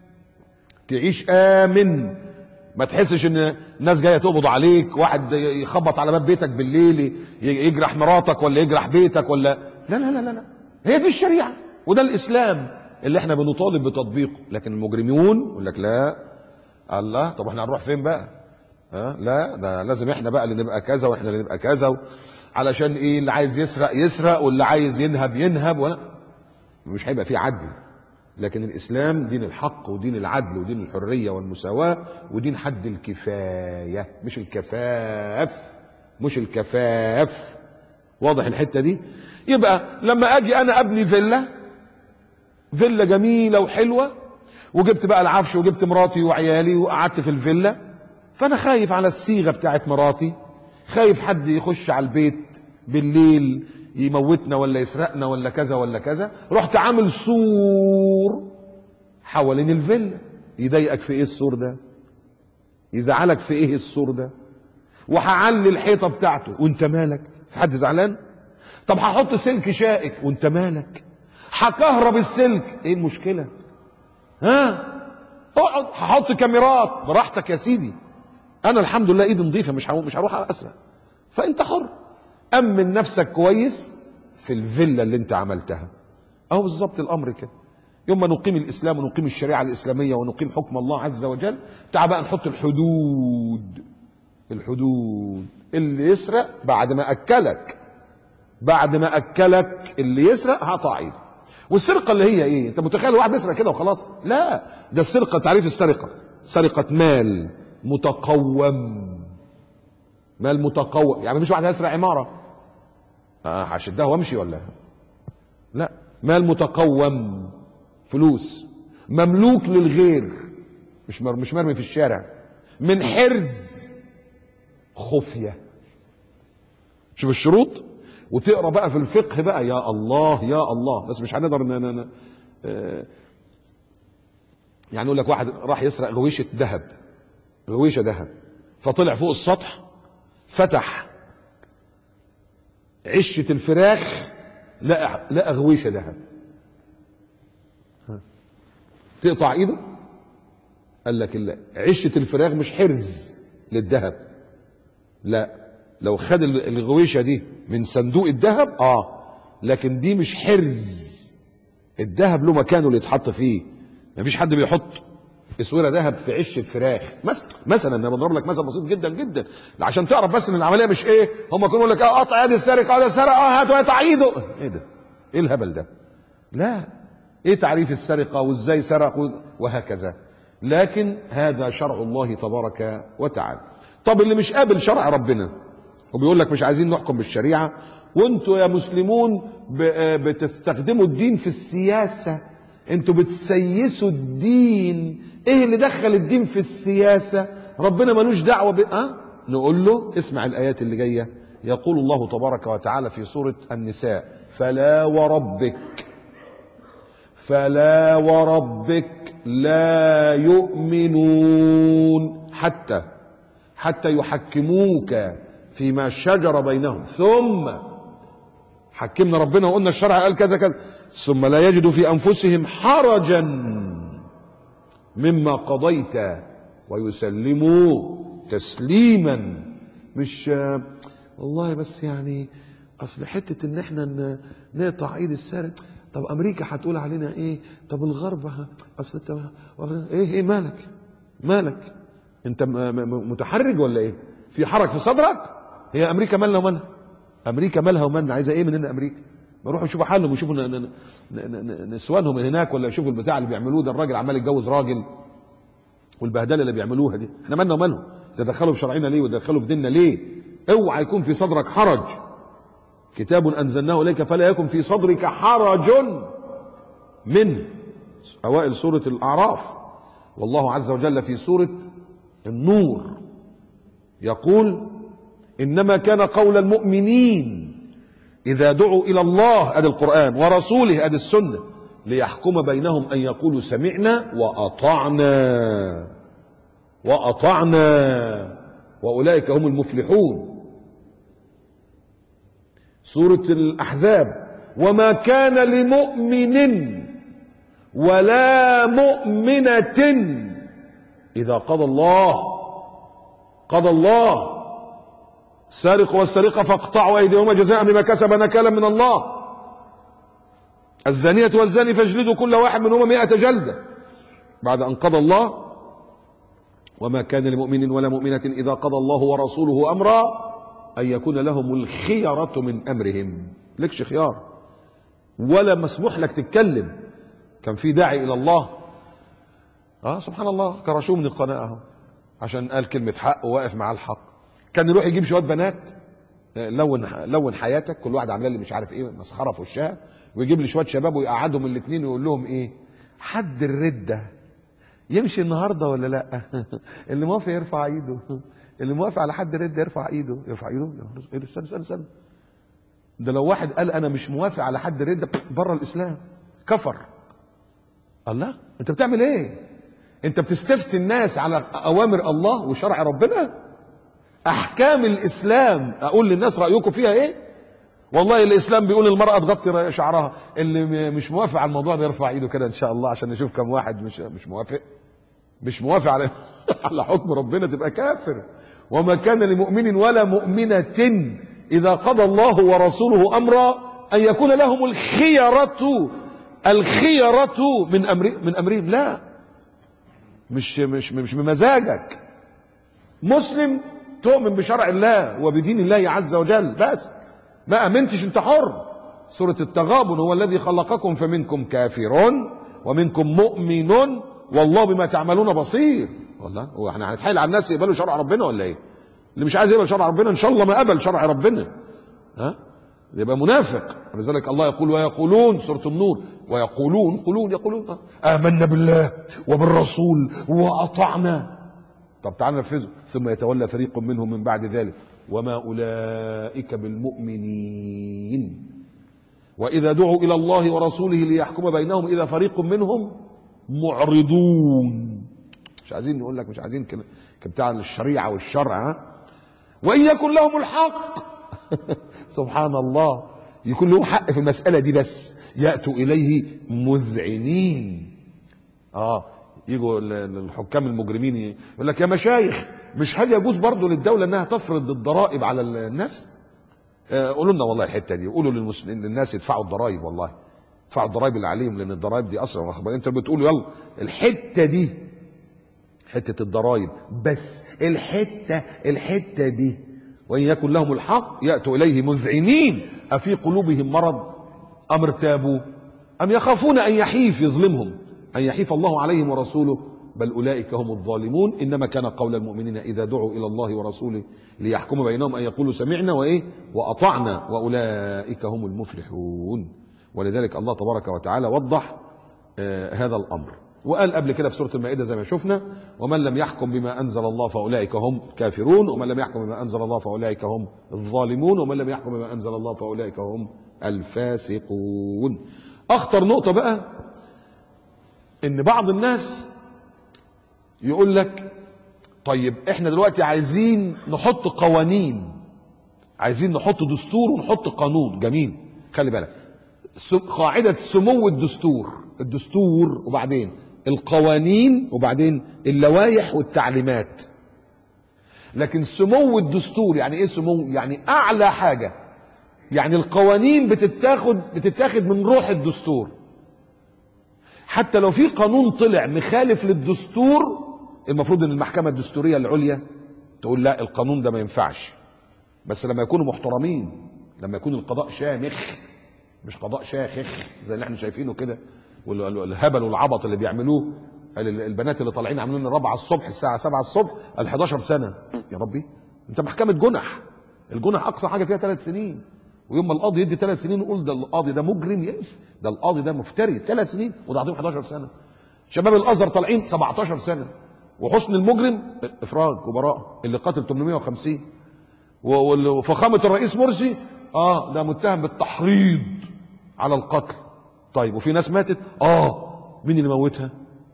تعيش امن ما تحسش ان ناس جايه تقبض عليك واحد يخبط على باب بيتك بالليل ي- يجرح مراتك ولا يجرح بيتك ولا لا لا لا لا, لا. هي دي الشريعه وده الاسلام اللي احنا بنطالب بتطبيقه لكن المجرمون يقول لك لا الله طب احنا هنروح فين بقى ها لا ده لازم احنا بقى اللي نبقى كذا واحنا اللي نبقى كذا و... علشان ايه اللي عايز يسرق يسرق واللي عايز ينهب ينهب ولا مش هيبقى فيه عدل لكن الاسلام دين الحق ودين العدل ودين الحريه والمساواه ودين حد الكفايه مش الكفاف مش الكفاف واضح الحته دي يبقى لما اجي انا ابني فيلا فيلا جميله وحلوه وجبت بقى العفش وجبت مراتي وعيالي وقعدت في الفيلا فانا خايف على الصيغه بتاعت مراتي خايف حد يخش على البيت بالليل يموتنا ولا يسرقنا ولا كذا ولا كذا رحت عامل سور حوالين الفيلا يضايقك في ايه السور ده يزعلك في ايه السور ده وهعلي الحيطه بتاعته وانت مالك في حد زعلان طب هحط سلك شائك وانت مالك هكهرب السلك ايه المشكله ها اقعد هحط كاميرات براحتك يا سيدي انا الحمد لله ايدي نظيفه مش هروح مش هروح اسرق فانت حر امن نفسك كويس في الفيلا اللي انت عملتها اهو بالظبط الامر كده يوم ما نقيم الاسلام ونقيم الشريعه الاسلاميه ونقيم حكم الله عز وجل تعال بقى نحط الحدود الحدود اللي يسرق بعد ما اكلك بعد ما اكلك اللي يسرق هقطع ايده والسرقه اللي هي ايه انت متخيل واحد بيسرق كده وخلاص لا ده السرقه تعريف السرقه سرقه مال متقوم مال متقوم يعني مش واحد هيسرق عماره اه هشدها وامشي ولا لا مال متقوم فلوس مملوك للغير مش مر مش مرمي في الشارع من حرز خفيه شوف الشروط وتقرا بقى في الفقه بقى يا الله يا الله بس مش هنقدر ن- ن- ن- آه، يعني يقول لك واحد راح يسرق غويشه ذهب غويشه ذهب فطلع فوق السطح فتح عشه الفراخ لقى لقى غويشه ذهب ها. تقطع ايده قال لك لا عشه الفراخ مش حرز للذهب لا لو خد ال- الغويشه دي من صندوق الذهب اه لكن دي مش حرز الذهب له مكانه اللي يتحط فيه مفيش حد بيحط اسوره ذهب في عش الفراخ مثلا مثلا انا بضرب لك مثل بسيط جدا جدا عشان تعرف بس ان العمليه مش ايه هم كانوا يقول لك اه قطع يد السارق اه ده سرق اه هات وقطع ايده ايه ده ايه الهبل ده لا ايه تعريف السرقه وازاي سرقوا وهكذا لكن هذا شرع الله تبارك وتعالى طب اللي مش قابل شرع ربنا وبيقول لك مش عايزين نحكم بالشريعه وانتوا يا مسلمون ب- بتستخدموا الدين في السياسه انتوا بتسيسوا الدين ايه اللي دخل الدين في السياسه ربنا ملوش دعوه ب أه؟ نقول له اسمع الايات اللي جايه يقول الله تبارك وتعالى في سوره النساء فلا وربك فلا وربك لا يؤمنون حتى حتى يحكموك فيما شجر بينهم ثم حكمنا ربنا وقلنا الشرع قال كذا كذا ثم لا يجدوا في انفسهم حرجا مما قضيت ويسلموا تسليما مش آه، والله بس يعني اصل حته ان احنا ن- نقطع ايد السارق طب امريكا هتقول علينا ايه طب الغرب ه- اصل انت واخد- ايه ايه مالك مالك انت م- م- متحرج ولا ايه في حرج في صدرك هي امريكا مالها ومالها امريكا مالها ومالنا عايزه ايه مننا امريكا ما يروحوا يشوفوا حالهم ويشوفوا ن- ن- ن- ن- نسوانهم من هناك ولا يشوفوا البتاع اللي بيعملوه ده الراجل عمال يتجوز راجل والبهدله اللي بيعملوها دي احنا مالنا ومالهم تدخلوا في شرعنا ليه وتدخلوا في ديننا ليه اوعى يكون في صدرك حرج كتاب انزلناه اليك فلا يكن في صدرك حرج منه اوائل سوره الاعراف والله عز وجل في سوره النور يقول انما كان قول المؤمنين اذا دعوا الى الله ادي القران ورسوله ادي السنه ليحكم بينهم ان يقولوا سمعنا واطعنا واطعنا واولئك هم المفلحون سوره الاحزاب وما كان لمؤمن ولا مؤمنه اذا قضى الله قضى الله السارق والسرقه فاقطعوا ايديهما جزاء بما كسب نكالا من الله الزانية والزاني فاجلدوا كل واحد منهما مئة جلدة بعد أن قضى الله وما كان لمؤمن ولا مؤمنة إذا قضى الله ورسوله أمرا أن يكون لهم الخيرة من أمرهم لكش خيار ولا مسموح لك تتكلم كان في داعي إلى الله اه سبحان الله كرشوه من القناة اهو عشان قال كلمة حق وواقف مع الحق كان يروح يجيب شوية بنات لون لون حياتك كل واحد عامله لي مش عارف ايه مسخره في وشها ويجيب لي شويه شباب ويقعدهم الاثنين ويقول لهم ايه حد الرده يمشي النهارده ولا لا اللي موافق يرفع ايده اللي موافق على حد رده يرفع ايده يرفع ايده يا نهار ايه ده استنى استنى استنى ده لو واحد قال انا مش موافق على حد رده بره الاسلام كفر الله انت بتعمل ايه انت بتستفتي الناس على اوامر الله وشرع ربنا احكام الاسلام اقول للناس رايكم فيها ايه والله الاسلام بيقول المراه تغطي شعرها اللي مش موافق على الموضوع ده يرفع ايده كده ان شاء الله عشان نشوف كم واحد مش مش موافق مش موافق على على حكم ربنا تبقى كافر وما كان لمؤمن ولا مؤمنة إذا قضى الله ورسوله أمرا أن يكون لهم الخيرة الخيرة من أمر من أمرهم لا مش مش مش بمزاجك مسلم تؤمن بشرع الله وبدين الله عز وجل بس ما امنتش انت حر سورة التغابن هو الذي خلقكم فمنكم كافر ومنكم مؤمن والله بما تعملون بصير والله هو احنا هنتحايل على الناس يقبلوا شرع ربنا ولا ايه اللي مش عايز يقبل شرع ربنا ان شاء الله ما قبل شرع ربنا ها يبقى منافق ولذلك الله يقول ويقولون سورة النور ويقولون قولون يقولون آمنا بالله وبالرسول وأطعنا طب تعالى ننفذه ثم يتولى فريق منهم من بعد ذلك وما أولئك بالمؤمنين وإذا دعوا إلى الله ورسوله ليحكم بينهم إذا فريق منهم معرضون مش عايزين نقول لك مش عايزين كده بتاع الشريعة والشرع ها وإن يكن لهم الحق سبحان الله يكون لهم حق في المسألة دي بس يأتوا إليه مذعنين آه يجوا الحكام المجرمين يقول لك يا مشايخ مش هل يجوز برضه للدولة انها تفرض الضرائب على الناس آه قولوا لنا والله الحتة دي قولوا للمسلمين للناس يدفعوا الضرائب والله يدفعوا الضرائب اللي عليهم لان الضرائب دي اصلا واخد انت بتقول يلا الحتة دي حتة الضرائب بس الحتة الحتة دي وإن يكن لهم الحق يأتوا إليه مذعنين أفي قلوبهم مرض أم ارتابوا أم يخافون أن يحيف يظلمهم أن يحيف الله عليهم ورسوله بل أولئك هم الظالمون إنما كان قول المؤمنين إذا دعوا إلى الله ورسوله ليحكم بينهم أن يقولوا سمعنا وإيه وأطعنا وأولئك هم المفلحون ولذلك الله تبارك وتعالى وضح آه هذا الأمر وقال قبل كده في سورة المائدة زي ما شفنا ومن لم يحكم بما أنزل الله فأولئك هم كافرون ومن لم يحكم بما أنزل الله فأولئك هم الظالمون ومن لم يحكم بما أنزل الله فأولئك هم الفاسقون أخطر نقطة بقى إن بعض الناس يقول لك طيب احنا دلوقتي عايزين نحط قوانين عايزين نحط دستور ونحط قانون جميل خلي بالك قاعدة سمو الدستور الدستور وبعدين القوانين وبعدين اللوائح والتعليمات لكن سمو الدستور يعني ايه سمو يعني اعلى حاجة يعني القوانين بتتاخد بتتاخد من روح الدستور حتى لو في قانون طلع مخالف للدستور المفروض ان المحكمة الدستورية العليا تقول لا القانون ده ما ينفعش بس لما يكونوا محترمين لما يكون القضاء شامخ مش قضاء شاخخ زي اللي احنا شايفينه كده والهبل والعبط اللي بيعملوه قال ال- البنات اللي طالعين عاملين الرابعه الصبح الساعه 7 الصبح قال 11 سنه يا ربي انت محكمه جنح الجنح اقصى حاجه فيها ثلاث سنين ويوم ما القاضي يدي ثلاث سنين يقول ده القاضي ده مجرم يقف ده القاضي ده مفتري ثلاث سنين وده عندهم 11 سنه شباب الازهر طالعين 17 سنه وحسن المجرم افراج وبراءه اللي قتل 850 و- وال- وفخامه الرئيس مرسي اه ده متهم بالتحريض على القتل طيب وفي ناس ماتت اه مين اللي موتها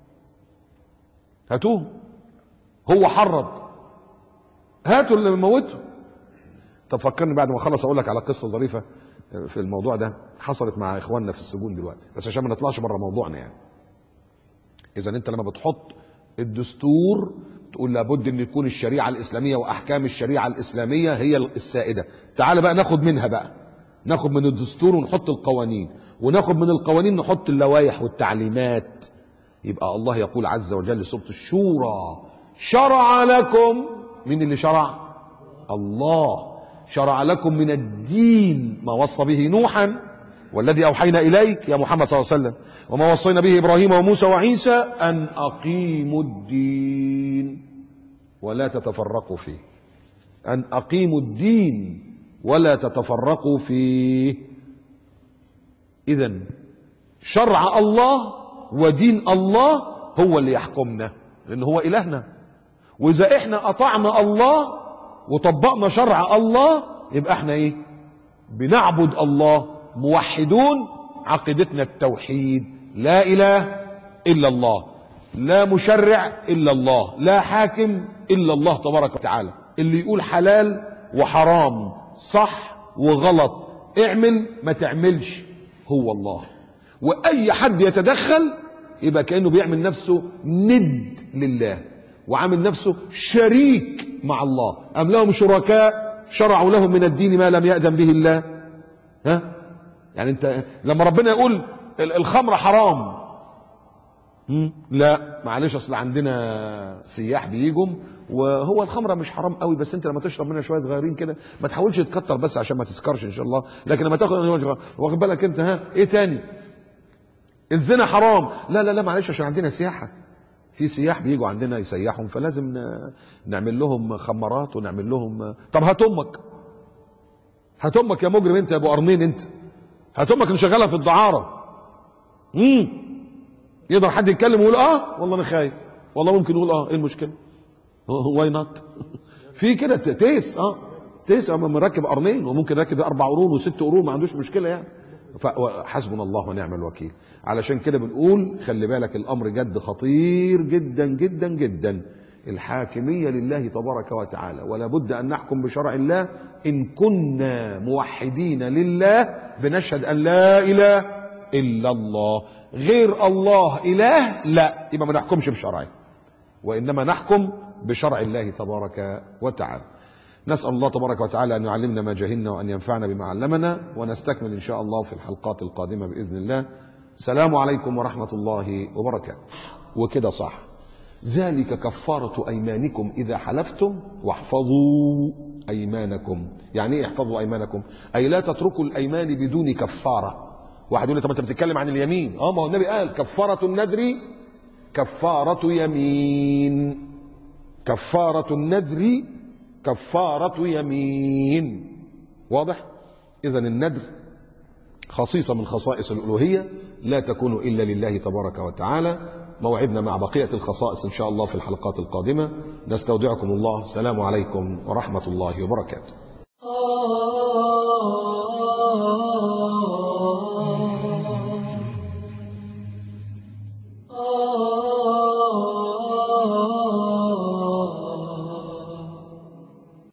هاتوه هو حرض هاتوا اللي موته طب فكرني بعد ما اخلص اقول لك على قصه ظريفه في الموضوع ده حصلت مع اخواننا في السجون دلوقتي بس عشان ما نطلعش بره موضوعنا يعني اذا انت لما بتحط الدستور تقول لابد ان تكون الشريعه الاسلاميه واحكام الشريعه الاسلاميه هي السائده تعال بقى ناخد منها بقى ناخد من الدستور ونحط القوانين وناخد من القوانين نحط اللوائح والتعليمات يبقى الله يقول عز وجل سوره الشورى شرع لكم مين اللي شرع الله شرع لكم من الدين ما وصى به نوحا والذي اوحينا اليك يا محمد صلى الله عليه وسلم وما وصينا به ابراهيم وموسى وعيسى ان اقيموا الدين ولا تتفرقوا فيه ان اقيموا الدين ولا تتفرقوا فيه اذا شرع الله ودين الله هو اللي يحكمنا لان هو الهنا واذا احنا اطعنا الله وطبقنا شرع الله يبقى احنا ايه بنعبد الله موحدون عقيدتنا التوحيد لا اله الا الله لا مشرع الا الله لا حاكم الا الله تبارك وتعالى اللي يقول حلال وحرام صح وغلط اعمل ما تعملش هو الله واي حد يتدخل يبقى كانه بيعمل نفسه ند لله وعامل نفسه شريك مع الله ام لهم شركاء شرعوا لهم من الدين ما لم يأذن به الله ها يعني انت لما ربنا يقول ال- الخمر حرام مم؟ لا معلش اصل عندنا سياح بيجوا وهو الخمره مش حرام قوي بس انت لما تشرب منها شويه صغيرين كده ما تحاولش تكتر بس عشان ما تسكرش ان شاء الله لكن لما تاخد واخد بالك انت ها ايه تاني الزنا حرام لا لا لا معلش عشان عندنا سياحه في سياح بيجوا عندنا يسيحهم فلازم ن- نعمل لهم خمرات ونعمل لهم طب هات امك هات امك يا مجرم انت يا ابو قرنين انت هات امك نشغلها في الدعاره امم يقدر حد يتكلم ويقول اه والله انا خايف والله ممكن يقول اه ايه المشكله واي نوت في كده ت- تيس اه تيس أما مركب قرنين وممكن راكب اربع قرون وست قرون ما عندوش مشكله يعني فحسبنا الله ونعم الوكيل علشان كده بنقول خلي بالك الامر جد خطير جدا جدا جدا الحاكميه لله تبارك وتعالى ولا بد ان نحكم بشرع الله ان كنا موحدين لله بنشهد ان لا اله الا الله غير الله اله لا يبقى ما نحكمش بشرعه وانما نحكم بشرع الله تبارك وتعالى نسال الله تبارك وتعالى ان يعلمنا ما جهلنا وان ينفعنا بما علمنا ونستكمل ان شاء الله في الحلقات القادمه باذن الله سلام عليكم ورحمه الله وبركاته وكده صح ذلك كفاره ايمانكم اذا حلفتم واحفظوا ايمانكم يعني ايه احفظوا ايمانكم اي لا تتركوا الايمان بدون كفاره واحد يقول لي طب انت بتتكلم عن اليمين اه ما هو النبي قال كفاره النذر كفاره يمين كفاره النذر كفاره يمين واضح اذا النذر خصيصه من خصائص الالوهيه لا تكون الا لله تبارك وتعالى موعدنا مع بقيه الخصائص ان شاء الله في الحلقات القادمه نستودعكم الله السلام عليكم ورحمه الله وبركاته